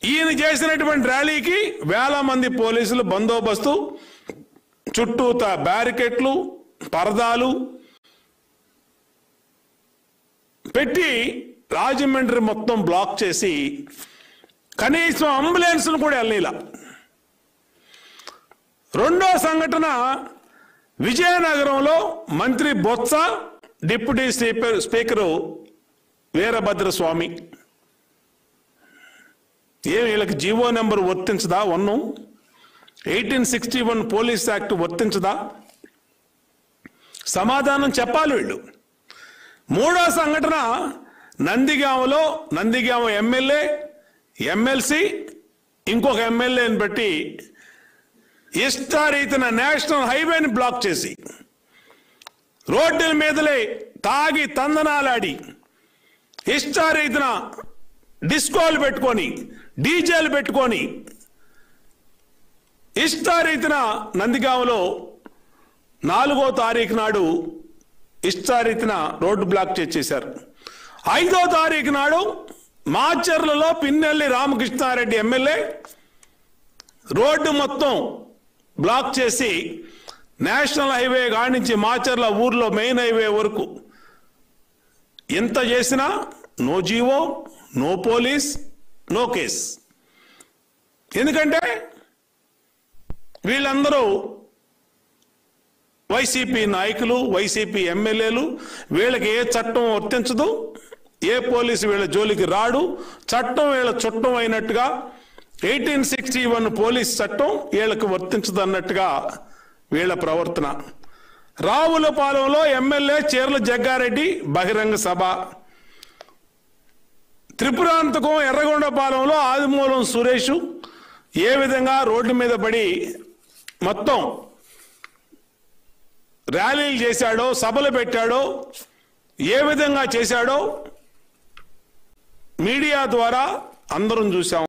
ఈయన చేసినటువంటి ర్యాలీకి వేల మంది పోలీసులు బందోబస్తు చుట్టూత బ్యారికెట్లు పరదాలు పెట్టి రాజమండ్రి మొత్తం బ్లాక్ చేసి కనీసం అంబులెన్స్ను కూడా వెళ్ళనీలా రెండో సంఘటన విజయనగరంలో మంత్రి Botsa deputy speaker speaker Veerabhadra Swamy ఏం వీళ్ళకి జీవో నెంబర్ వర్తించదా one eighteen sixty one police act వర్తించదా సమాధానం చెప్పాలి వీళ్ళు మూడో సంఘటన నందిగామలో నందిగామ ఎమ్మెల్యే ఎమ్మెల్సీ ఇంకొక ఎమ్మెల్యేని బట్టి ఇష్టారీతిన నేషనల్ హైవేని బ్లాక్ చేసి రోడ్డుల మీదలే తాగి తందనాలాడి ఇష్టారీతిన డిస్కోలు పెట్టుకొని డీజేలు పెట్టుకొని ఇష్టారీతిన నందిగామలో నాలుగో తారీఖు నాడు ఇష్టారీతిన రోడ్డు బ్లాక్ చేసేశారు ఐదో తారీఖు నాడు మాచర్లలో పిన్నెల్లి రామకృష్ణారెడ్డి ఎమ్మెల్యే రోడ్డు మొత్తం బ్లాక్ చేసి నేషనల్ హైవే కానించి మాచర్ల ఊర్లో మెయిన్ హైవే వరకు ఎంత చేసినా no GO no police no case ఎందుకంటే వీళ్ళందరూ వైసీపీ నాయకులు వైసీపీ ఎమ్మెల్యేలు వీళ్ళకి ఏ చట్టం వర్తించదు ఏ పోలీసు వీళ్ళ జోలికి రాడు చట్టం వీళ్ళ చుట్టం అయినట్టుగా ఎయిటీన్ సిక్స్టీ వన్ పోలీస్ చట్టం వీళ్ళకి వర్తించదు అన్నట్టుగా వీళ్ళ ప్రవర్తన రావులపాలెంలో ఎమ్మెల్యే చీర్ల జగ్గారెడ్డి బహిరంగ సభ త్రిపురాంతకం ఎర్రగొండపాలెంలో ఆదిమూలం సురేష్ ఏ విధంగా రోడ్డు మీద పడి మొత్తం ర్యాలీలు చేశాడో సభలు పెట్టాడో ఏ విధంగా చేశాడో మీడియా ద్వారా అందరం చూసాం